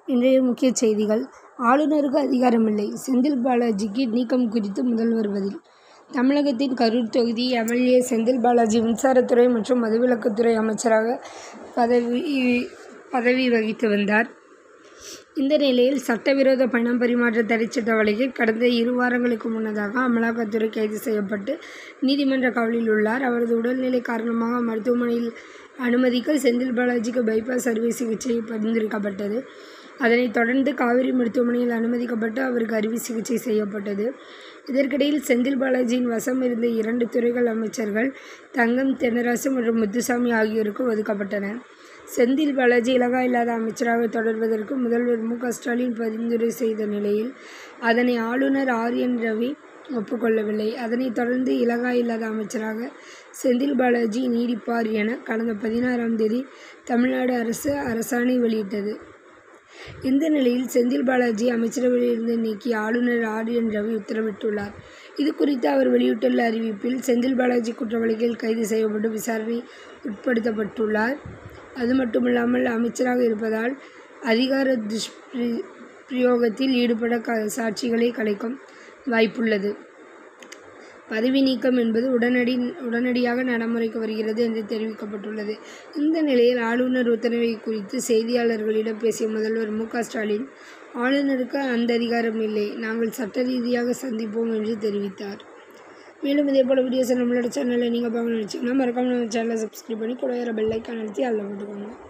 இன்றைய முக்கிய செய்திகள் ஆளுநருக்கு அதிகாரமில்லை செந்தில் பாலாஜிக்கு நீக்கம் குறித்து முதல்வர் பதில் தமிழகத்தின் கரூர் தொகுதி எம்எல்ஏ செந்தில் பாலாஜி மின்சாரத்துறை மற்றும் மதுவிலக்குத்துறை அமைச்சராக பதவி பதவி வகித்து வந்தார். இந்த நிலையில் சட்டவிரோத பணம் பரிமாற்ற தடைச்சட்ட வழக்கில் கடந்த இரு வாரங்களுக்கு முன்னதாக அமலாக்கத்துறை கைது செய்யப்பட்டு நீதிமன்ற காவலில் உள்ளார். அவரது உடல்நிலை காரணமாக மருத்துவமனையில் அனுமதிக்க செந்தில் பாலாஜிக்கு பைபாஸ் அறுவை சிகிச்சை பரிந்துரைக்கப்பட்டது. அதனைத் தொடர்ந்து காவேரி மருத்துவமனையில் அனுமதிக்கப்பட்டு அவருக்கு அறுவை சிகிச்சை செய்யப்பட்டது. இதற்கிடையில் செந்தில் பாலாஜியின் வசம் இருந்த இரண்டு துறைகள் அமைச்சர்கள் தங்கம் தென்னரசு மற்றும் முத்துசாமி ஆகியோருக்கு ஒதுக்கப்பட்டன. செந்தில் பாலாஜி இலாகா இல்லாத அமைச்சராக தொடர்வதற்கு முதல்வர் மு. க. ஸ்டாலின் பரிந்துரை செய்த நிலையில் அதனை ஆளுநர் ஆர். என். ரவி ஒப்புக் கொள்ளவில்லை. அதனைத் தொடர்ந்து இலாகா இல்லாத அமைச்சராக செந்தில் பாலாஜி நீடிப்பார் என கடந்த பதினாறாம் தேதி தமிழ்நாடு அரசு அரசாணை வெளியிட்டது. இந்த நிலையில் செந்தில் பாலாஜியை அமைச்சரவையில் இருந்து நீக்கி ஆளுநர் ஆர். என். ரவி உத்தரவிட்டுள்ளார். இதுகுறித்து அவர் வெளியிட்டுள்ள அறிவிப்பில் செந்தில் பாலாஜி குற்ற வழக்கில் கைது செய்யப்பட்டு விசாரணைக்கு உட்படுத்தப்பட்டுள்ளார். அதுமட்டுமல்லாமல் அமைச்சராக இருப்பதால் அதிகார துஷ்பிரயோகத்தில் ஈடுபட்ட சாட்சிகளை கலைக்க வாய்ப்புள்ளது. பதவி நீக்கம் என்பது உடனடியாக நடைமுறைக்கு வருகிறது என்று தெரிவிக்கப்பட்டுள்ளது. இந்த நிலையில் ஆளுநர் உத்தரவு குறித்து செய்தியாளர்களிடம் பேசிய முதல்வர் மு. க. ஸ்டாலின் ஆளுநருக்கு அந்த அதிகாரம் இல்லை. நாங்கள் சட்ட ரீதியாக சந்திப்போம் என்று தெரிவித்தார். மேலும் இதேபோல வீடியோஸை நம்மளோட சேனல்ல நீங்க பார்க்கணும்னு நினைச்சீங்கன்னா மறக்காம நம்ம சேனலை சப்ஸ்கிரைப் பண்ணி கூட வர பெல் ஐகானை அழுத்தி ஆல்ல போட்டுக்கோங்க.